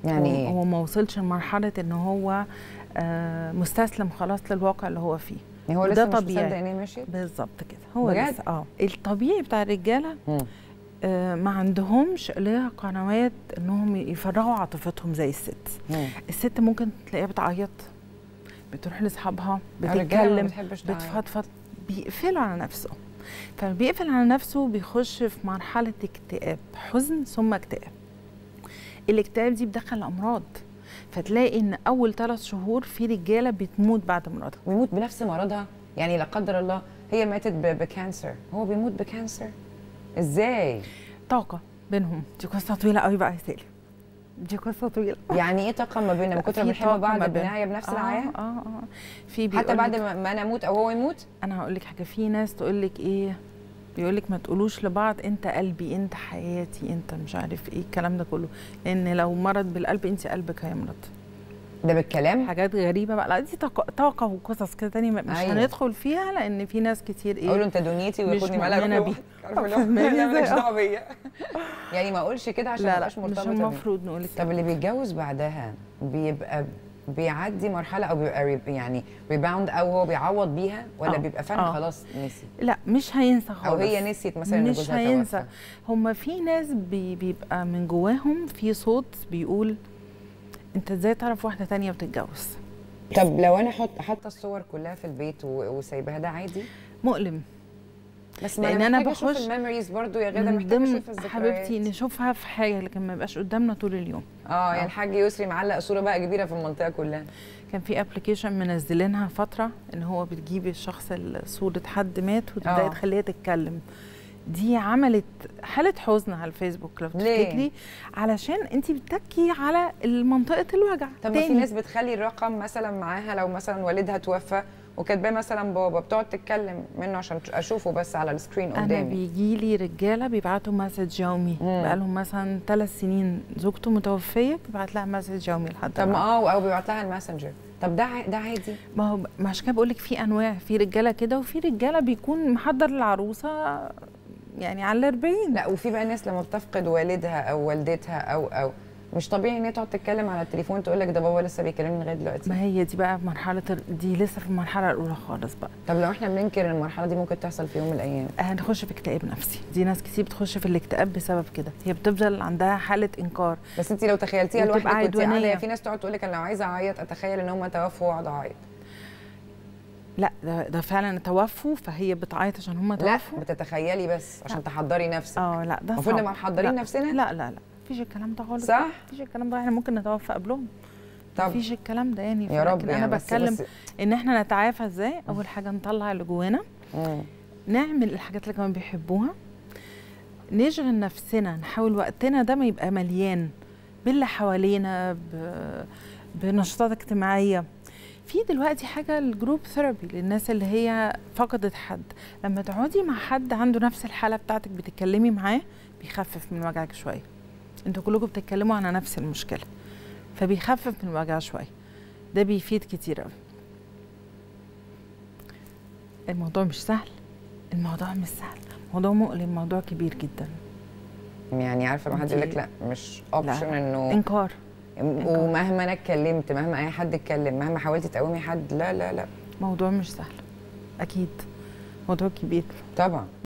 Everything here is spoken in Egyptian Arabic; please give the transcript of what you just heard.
يعني هو, ايه هو ما وصلش لمرحله ان هو آه مستسلم خلاص للواقع اللي هو فيه يعني هو ده لسه مش طبيعي. مصدق ان هي مشيت بالظبط كده هو بجد؟ لسه اه الطبيعي بتاع الرجاله مم. آه ما عندهمش اللي هي قنوات انهم يفرغوا عاطفتهم زي الست مم. الست ممكن تلاقيها بتعيط بتروح لاصحابها الرجالة ما بتتكلم بتحبش تعيط. بتفضفض بيقفلوا على نفسه فلما بيقفل على نفسه بيخش في مرحله اكتئاب حزن ثم اكتئاب الاكتئاب دي بتدخل امراض فتلاقي ان اول ثلاث شهور في رجاله بتموت بعد مرضها بيموت بنفس مرضها يعني لا قدر الله هي ماتت ب- بكانسر هو بيموت بكانسر ازاي طاقه بينهم دي قصه طويله قوي بقى يا سالي دي قصه طويله يعني ايه طاقه ما بيننا من كتر في ما بنحب طاقة بعض ما بين- بنعيا بنفس آه العيا اه اه في حتى بيقول بعد لك- ما ما انا اموت او هو يموت انا هقول لك حاجه في ناس تقول لك ايه بيقول لك ما تقولوش لبعض انت قلبي انت حياتي انت مش عارف ايه الكلام ده كله لان لو مرض بالقلب انت قلبك هيمرض ده بالكلام حاجات غريبه بقى لا دي طاقه, طاقة وقصص كده تاني مش أيوة. هندخل فيها لان في ناس كتير اقول له ايه انت دنيتي مش وياخدني مالك مؤمنة بيه. عارفه اللي هو فاهماني لا مالكش إزاي؟ دعوه بيا يعني ما اقولش كده عشان ما لا لا ابقاش مش مرتبطه بيه. المفروض نقول طب كده اللي بيتجوز بعدها بيبقى بيعدي مرحله او بيبقى ري- يعني ريباوند او هو بيعوض بيها ولا آه. بيبقى فعلا آه. خلاص نسي لا مش هينسى خالص او هي نسيت مثلا ان مش جوزها هينسى توفى. هما في ناس بي بيبقى من جواهم في صوت بيقول انت ازاي تعرف واحده تانية بتتجوز طب لو انا حط حاطه الصور كلها في البيت و- وسايباها ده عادي مؤلم بس ما لأن انا أنا محتاجه اشوف بخش الميموريز برضو يا غدا من محتاجه ضمن اشوف الذكريات حبيبتي نشوفها في حاجه لكن ما يبقاش قدامنا طول اليوم اه يعني الحاج يسري معلق صوره بقى كبيره في المنطقه كلها كان في ابلكيشن منزلينها فتره ان هو بتجيبي الشخص ال- صوره حد مات وتبداي آه. تخليها تتكلم دي عملت حاله حزن على الفيسبوك لو ليه؟ تفتكري علشان انت بتتكي على منطقه الوجع طب ما في تاني. ناس بتخلي الرقم مثلا معاها لو مثلا والدها توفى وكاتباه مثلا بابا بتقعد تتكلم منه عشان اشوفه بس على السكرين انا قدامي بيجي لي رجاله بيبعتوا مسج يومي مم. بقالهم مثلا ثلاث سنين زوجته متوفيه بيبعت لها مسج يومي لحد طب ما النهاردة. اه او بيبعت لها الماسنجر طب ده ع- ده عادي ما هو ما عشان كده بقول لك في انواع في رجاله كده وفي رجاله بيكون محضر العروسه يعني على الأربعين لا وفي بقى ناس لما بتفقد والدها او والدتها او او مش طبيعي ان هي تقعد تتكلم على التليفون تقول لك ده بابا لسه بيكلمني لغايه دلوقتي ما هي دي بقى مرحله ال- دي لسه في المرحله الاولى خالص بقى طب لو احنا بننكر إن المرحله دي ممكن تحصل في يوم من الايام هنخش في اكتئاب نفسي دي ناس كتير بتخش في الاكتئاب بسبب كده هي بتفضل عندها حاله انكار بس انت لو تخيلتيها وتبقى لوحدك وانت عدوانية. قاعده في ناس تقعد تقول لك انا لو عايزه اعيط اتخيل ان هم توفوا واقعد اعيط لا ده, ده فعلا توفوا فهي بتعيط عشان هم لا توفوا بتتخيلي بس عشان تحضري نفسك اه لا ده المفروض صعب. نبقى محضرين لا. نفسنا لا لا لا مفيش الكلام ده خالص صح؟ مفيش الكلام ده احنا ممكن نتوفى قبلهم طب مفيش الكلام ده يعني يا رب لكن يعني انا بس بتكلم بس ان احنا نتعافى ازاي اول حاجه نطلع اللي جوانا مم. نعمل الحاجات اللي كمان بيحبوها نشغل نفسنا نحاول وقتنا ده ما يبقى مليان باللي حوالينا ب... بنشاطات اجتماعيه في دلوقتي حاجه الجروب ثيرابي للناس اللي هي فقدت حد لما تقعدي مع حد عنده نفس الحاله بتاعتك بتتكلمي معاه بيخفف من وجعك شويه انتوا كلكم بتتكلموا على نفس المشكله فبيخفف من الوجع شويه ده بيفيد كتير قوي الموضوع مش سهل الموضوع مش سهل موضوع مؤلم موضوع كبير جدا يعني عارفه ما حد يقول لك لا مش اوبشن انه انكار ومهما انا اتكلمت مهما اي حد اتكلم مهما حاولتي تقومي حد لا لا لا موضوع مش سهل اكيد موضوع كبير طبعا